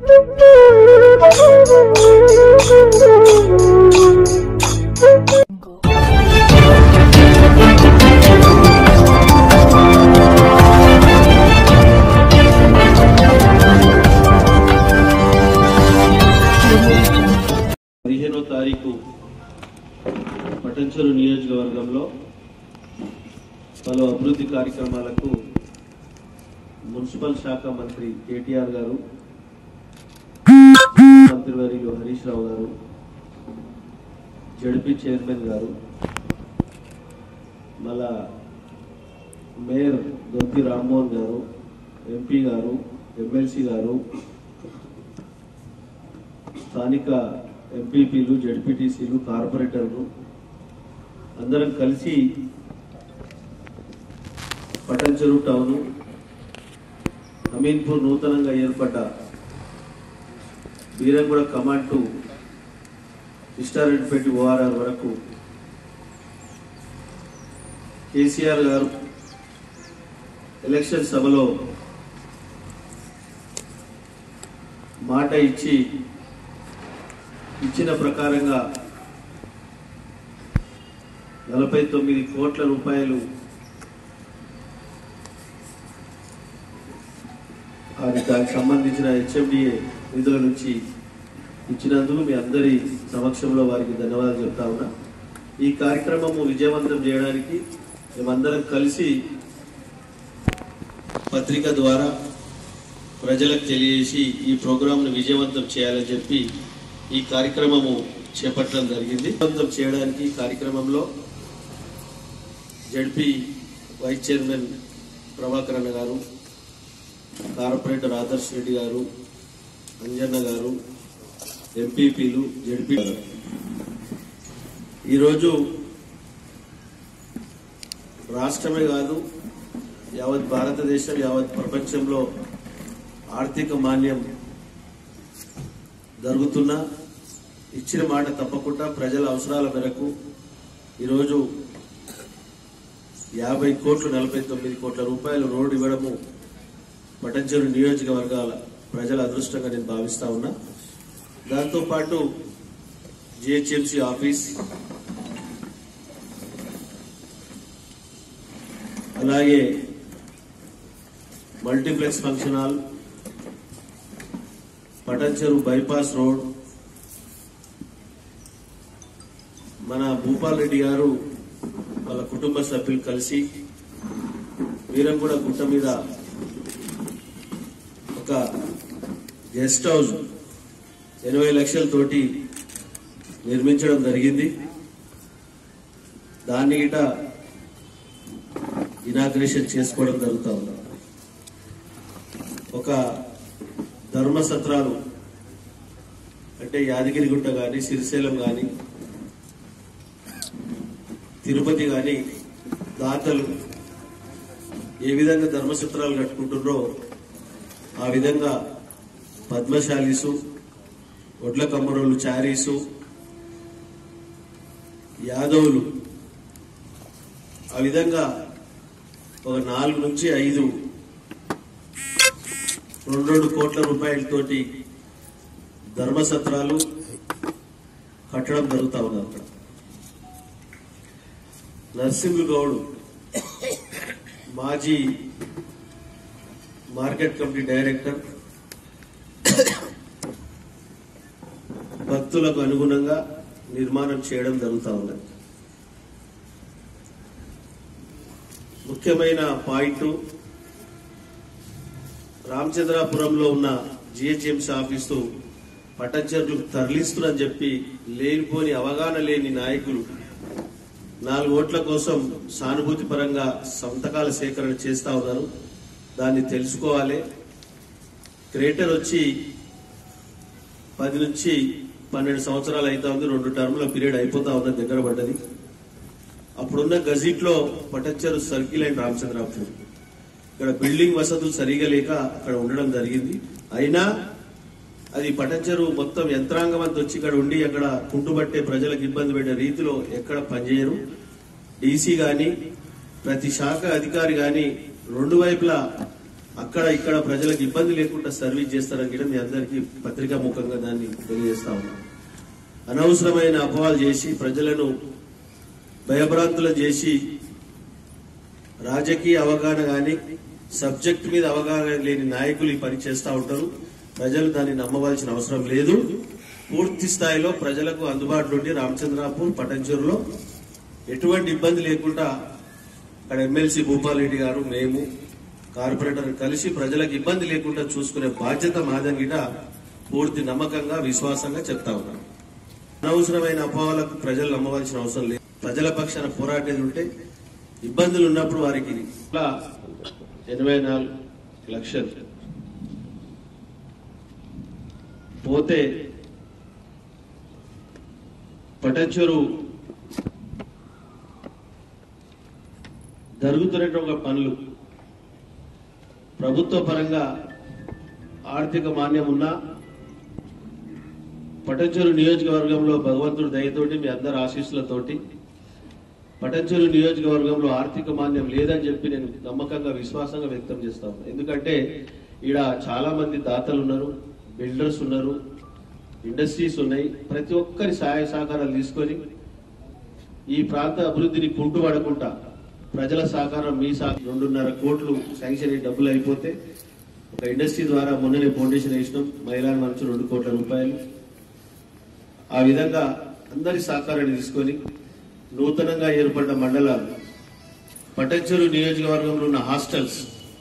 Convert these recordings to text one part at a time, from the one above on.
పదిహేనో తారీఖు పటంచెరు నియోజకవర్గంలో పలు అభివృద్ధి కార్యక్రమాలకు మున్సిపల్ శాఖ మంత్రి కేటీఆర్ గారు మంత్రివర్యులు హరీష్ రావు గారు జడ్పీ చైర్మన్ గారు మళ్ళా మేయర్ దొత్తి రామ్మోహన్ గారు ఎంపీ గారు ఎమ్మెల్సీ గారు స్థానిక ఎంపీపీలు జడ్పీటీసీలు కార్పొరేటర్లు అందరం కలిసి పటంచెరు టౌన్ అమీన్పూర్ నూతనంగా ఏర్పడ్డ బీరంగూడ కమాండ్ టు ఇష్టారెడ్డిపేట ఓఆర్ఆర్ వరకు కేసీఆర్ గారు ఎలక్షన్ సభలో మాట ఇచ్చి ఇచ్చిన ప్రకారంగా నలభై తొమ్మిది కోట్ల రూపాయలు అది దానికి సంబంధించిన హెచ్ఎండిఏ నిధుల నుంచి ఇచ్చినందుకు మీ అందరి సమక్షంలో వారికి ధన్యవాదాలు చెప్తా ఉన్నా ఈ కార్యక్రమము విజయవంతం చేయడానికి మేమందరం కలిసి పత్రిక ద్వారా ప్రజలకు తెలియజేసి ఈ ప్రోగ్రాంను విజయవంతం చేయాలని చెప్పి ఈ కార్యక్రమము చేపట్టడం జరిగింది విజయవంతం చేయడానికి ఈ కార్యక్రమంలో జడ్పీ వైస్ చైర్మన్ ప్రభాకర్ అన్న గారు కార్పొరేటర్ ఆదర్శ్ రెడ్డి గారు అంజన్న గారు ఎంపీపీలు జడ్పీ ఈరోజు రాష్ట్రమే కాదు యావత్ భారతదేశం యావత్ ప్రపంచంలో ఆర్థిక మాన్యం జరుగుతున్నా ఇచ్చిన మాట తప్పకుండా ప్రజల అవసరాల మేరకు ఈరోజు యాభై కోట్లు నలభై తొమ్మిది కోట్ల రూపాయలు రోడ్డు ఇవ్వడము పటంచెరు నియోజకవర్గాల ప్రజల అదృష్టంగా నేను భావిస్తా ఉన్నా దాంతోపాటు జిహెచ్ఎంసీ ఆఫీస్ అలాగే multiplex function hall Patancheru bypass road మన భూపాల్ రెడ్డి గారు వాళ్ళ కుటుంబ సభ్యులు కలిసి వీరంగూడ గుట్ట మీద ఒక గెస్ట్ హౌస్ ఎనభై లక్షలతోటి నిర్మించడం జరిగింది దాన్ని గిట ఇనాగ్రేషన్ చేసుకోవడం జరుగుతూ ఉంది ఒక ధర్మసత్రాలు అంటే యాదగిరిగుట్ట కానీ సిరిశైలం కానీ తిరుపతి కానీ దాతలు ఏ విధంగా ధర్మసత్రాలు కట్టుకుంటున్నారో ఆ విధంగా పద్మశాలీసు ఒడ్ల కమ్మరోళ్ళు చారీసు యాదవులు ఆ విధంగా ఒక నాలుగు నుంచి ఐదు రెండు రెండు కోట్ల రూపాయలతోటి ధర్మసత్రాలు కట్టడం జరుగుతా ఉంది అక్కడ నరసింహ గౌడ్ మాజీ మార్కెట్ కమిటీ డైరెక్టర్ భక్తులకు అనుగుణంగా నిర్మాణం చేయడం జరుగుతా ఉన్నది ముఖ్యమైన పాయింట్ రామచంద్రాపురంలో ఉన్న జిహెచ్ఎంసీ ఆఫీసు పట్టచర్లకు తరలిస్తున్నని చెప్పి లేనిపోని అవగాహన లేని నాయకులు నాలుగు ఓట్ల కోసం సానుభూతి పరంగా సంతకాల సేకరణ చేస్తా ఉన్నారు దాన్ని తెలుసుకోవాలి క్రేటర్ వచ్చి పది నుంచి పన్నెండు సంవత్సరాలు అయితా ఉంది రెండు టర్ముల పీరియడ్ అయిపోతా ఉన్నది దగ్గర పడ్డది అప్పుడున్న గజిట్లో పటచ్చరు సర్కిల్ అండ్ రామచంద్రాపురం ఇక్కడ బిల్డింగ్ వసతులు సరిగా లేక అక్కడ ఉండడం జరిగింది అయినా అది పటంచెరు మొత్తం యంత్రాంగం అంతా వచ్చి ఇక్కడ ఉండి అక్కడ కుంటుబట్టే ప్రజలకు ఇబ్బంది పెట్టే రీతిలో ఎక్కడ పనిచేయరు డీసీ గాని ప్రతి శాఖ అధికారి గాని రెండు వైపులా అక్కడ ఇక్కడ ప్రజలకు ఇబ్బంది లేకుండా సర్వీస్ చేస్తారని కూడా మీ అందరికీ పత్రికా ముఖంగా దాన్ని తెలియజేస్తా ఉన్నాం అనవసరమైన అపవాలు చేసి ప్రజలను భయభ్రాంతులను చేసి రాజకీయ అవగాహన కానీ సబ్జెక్ట్ మీద అవగాహన లేని నాయకులు ఈ పని చేస్తూ ఉంటారు ప్రజలు దాన్ని నమ్మవలసిన అవసరం లేదు పూర్తి స్థాయిలో ప్రజలకు అందుబాటులో ఉండి రామచంద్రాపూర్ పటంచెరులో ఎటువంటి ఇబ్బంది లేకుండా అక్కడ ఎమ్మెల్సీ భూపాల్ రెడ్డి గారు మేము కార్పొరేటర్ కలిసి ప్రజలకు ఇబ్బంది లేకుండా చూసుకునే బాధ్యత మాదని గిట పూర్తి నమ్మకంగా విశ్వాసంగా చెప్తా ఉన్నాం అనవసరమైన అపోహలకు ప్రజలు నమ్మవలసిన అవసరం లేదు ప్రజల పక్షాన పోరాటేది ఉంటే ఇబ్బందులు ఉన్నప్పుడు వారికి ఇలా ఎనభై నాలుగు లక్షలు పోతే పటంచెరు జరుగుతున్నటువంటి పనులు ప్రభుత్వ పరంగా ఆర్థిక మాన్యం ఉన్నా పటంచెరు నియోజకవర్గంలో భగవంతుడి దయతోటి మీ అందరి ఆశీస్సులతోటి పటంచెరు నియోజకవర్గంలో ఆర్థిక మాన్యం లేదని చెప్పి నేను నమ్మకంగా విశ్వాసంగా వ్యక్తం చేస్తా ఉన్నా ఎందుకంటే ఈడ చాలా మంది దాతలు ఉన్నారు బిల్డర్స్ ఉన్నారు ఇండస్ట్రీస్ ఉన్నాయి ప్రతి ఒక్కరి సహాయ సహకారాలు తీసుకొని ఈ ప్రాంత అభివృద్ధిని కుంటుపడకుండా ప్రజల సహకారం మీ సహ రెండున్నర కోట్లు శాంక్షన్ అయ్యి డబ్బులు అయిపోతే ఒక ఇండస్ట్రీ ద్వారా మొన్ననే ఫౌండేషన్ వేసినాం మహిళా మంచు రెండు కోట్ల రూపాయలు ఆ విధంగా అందరి సహకారాన్ని తీసుకొని నూతనంగా ఏర్పడ్డ మండలాలు పటంచెరు నియోజకవర్గంలో ఉన్న హాస్టల్స్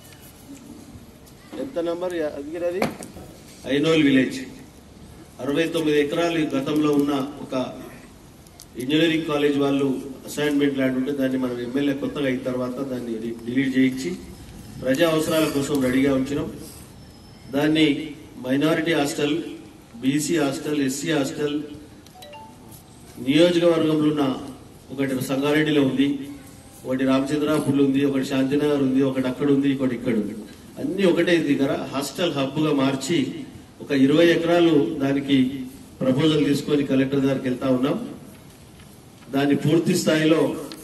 ఎంత నంబర్ అది ఐనోల్ విలేజ్ అరవై తొమ్మిది ఎకరాలు ఈ గతంలో ఉన్న ఒక ఇంజనీరింగ్ కాలేజ్ వాళ్ళు అసైన్మెంట్ ల్యాండ్ ఉంటే దాన్ని మనం ఎమ్మెల్యే కొత్తగా అయిన తర్వాత దాన్ని డి- డిలీట్ చేయించి ప్రజా అవసరాల కోసం రెడీగా ఉంచినాం దాన్ని minority hostel BC hostel SC hostel నియోజకవర్గంలో ఉన్న ఒకటి సంగారెడ్డిలో ఉంది ఒకటి రామచంద్రాపూర్లో ఉంది ఒకటి శాంతినగర్ ఉంది ఒకటి అక్కడ ఉంది ఒకటి ఇక్కడ ఉంది అన్ని ఒకటే దగ్గర హాస్టల్ హబ్ గా మార్చి ఒక ఇరవై ఎకరాలు దానికి ప్రపోజల్ తీసుకొని కలెక్టర్ దగ్గరికి వెళ్తా ఉన్నాం దాన్ని పూర్తి స్థాయిలో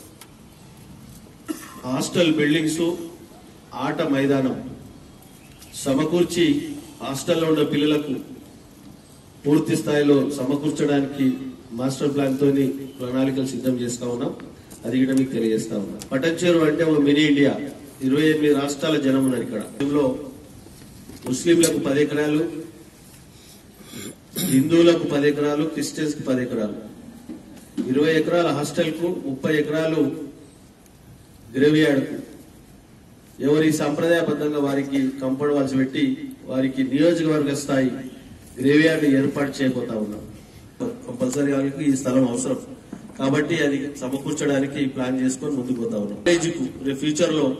హాస్టల్ బిల్డింగ్స్ ఆట మైదానం సమకూర్చి హాస్టల్లో ఉన్న పిల్లలకు పూర్తి స్థాయిలో సమకూర్చడానికి మాస్టర్ ప్లాన్ తోని ప్రణాళికలు సిద్ధం చేస్తా ఉన్నాం అది కూడా మీకు తెలియజేస్తా ఉన్నాం పటంచేరు అంటే ఒక మినీ ఇండియా ఇరవై ఎనిమిది రాష్ట్రాల జనం ఉన్నారు ఇక్కడ ఇందులో ముస్లింలకు పది ఎకరాలు హిందువులకు పది ఎకరాలు క్రిస్టియన్స్ కి పది ఎకరాలు ఇరవై ఎకరాల హాస్టల్ కు ముప్పై ఎకరాలు గ్రేవియార్డ్ ఎవరి సంప్రదాయబద్ధంగా వారికి కంపౌండ్ వాల్స్ పెట్టి వారికి నియోజకవర్గ స్థాయి గ్రేవియార్డ్ ఏర్పాటు చేయబోతా ఉన్నాం కంపల్సరీ వాళ్ళకి ఈ స్థలం అవసరం కాబట్టి అది సమకూర్చడానికి ప్లాన్ చేసుకొని ముందుకు పోతా ఉన్నాం కాలేజీకు రేపు ఫ్యూచర్ లో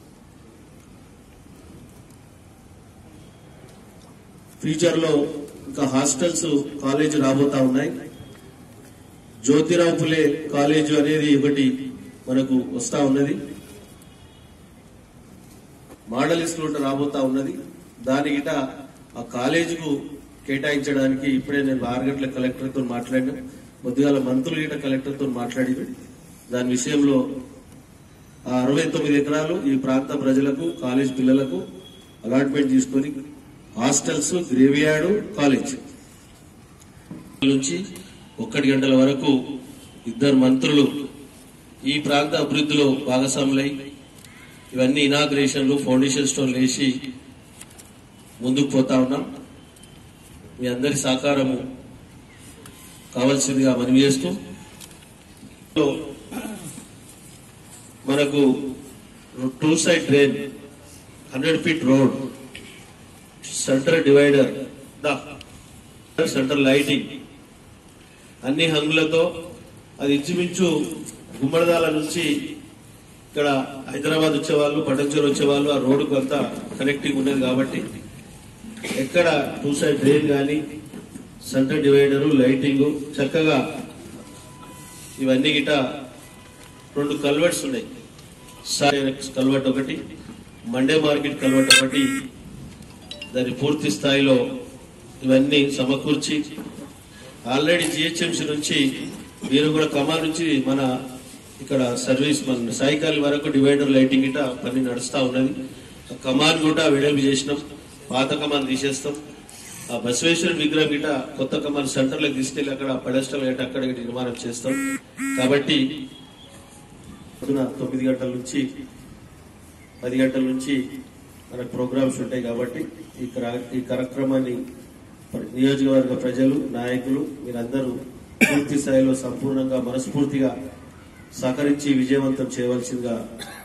ఫ్యూచర్ లో ఇంకా హాస్టల్స్ కాలేజ్ రాబోతా ఉన్నాయి జ్యోతిరావు పులే కాలేజ్ అనేది ఒకటి మనకు వస్తా ఉన్నది మోడల్ స్కూల్ రాబోతా ఉన్నది దాని గిట ఆ కాలేజీకు కేటాయించడానికి ఇప్పుడే నేను ఆరు గంటల కలెక్టర్ తో మాట్లాడినా పొద్దుగాల మంత్రులు గిట కలెక్టర్ తో మాట్లాడి దాని విషయంలో ఆ అరవై తొమ్మిది ఎకరాలు ఈ ప్రాంత ప్రజలకు కాలేజ్ పిల్లలకు అలాట్మెంట్ తీసుకొని హాస్టల్స్ గ్రేవియార్డు కాలేజ్ నుంచి ఒక్కటి గంటల వరకు ఇద్దరు మంత్రులు ఈ ప్రాంత అభివృద్ధిలో భాగస్వాములై ఇవన్నీ ఇనాగ్రేషన్లు ఫౌండేషన్ స్టోన్లు వేసి ముందుకు పోతా ఉన్నాం మీ అందరి సహకారము కావాల్సిందిగా మనవి చేస్తూ మనకు two side drain hundred feet road centre divider centre lighting అన్ని హంగులతో అది ఇంచుమించు గుమ్మడిదాల నుంచి ఇక్కడ హైదరాబాద్ వచ్చేవాళ్ళు పటంచూరు వచ్చేవాళ్ళు ఆ రోడ్డుకు అంతా కనెక్టింగ్ ఉన్నది కాబట్టి ఎక్కడ టూ సైడ్ డ్రైన్ కానీ సెంటర్ డివైడరు లైటింగ్ చక్కగా ఇవన్నీ గిట రెండు కల్వర్ట్స్ ఉన్నాయి సారెక్స్ కల్వర్ట్ ఒకటి మండే మార్కెట్ కల్వర్ట్ ఒకటి దాని పూర్తి స్థాయిలో ఇవన్నీ సమకూర్చి ఆల్రెడీ జిహెచ్ఎంసీ నుంచి మీరు కూడా కమా నుంచి మన ఇక్కడ సర్వీస్ మన సైకల్ వరకు డివైడర్ లైటింగ్ ఇట పని నడుస్తా ఉన్నది కమాన్ కూడా వెడల్పు చేసినాం పాత కమాన్ తీసేస్తాం ఆ బసవేశ్వర విగ్రహం గిట కొత్త కమాన్ సెంటర్లకు తీసుకెళ్లి అక్కడ పడేస్టల్ గట్ట అక్కడ గిట్ట నిర్మాణం చేస్తాం కాబట్టి పొద్దున తొమ్మిది గంటల నుంచి పది గంటల నుంచి మనకు ప్రోగ్రామ్స్ ఉంటాయి కాబట్టి ఈ క్రా- ఈ కార్యక్రమాన్ని ప్ర- నియోజకవర్గ ప్రజలు నాయకులు మీరందరూ పూర్తి స్థాయిలో సంపూర్ణంగా మనస్ఫూర్తిగా సహకరించి విజయవంతం చేయవలసిందిగా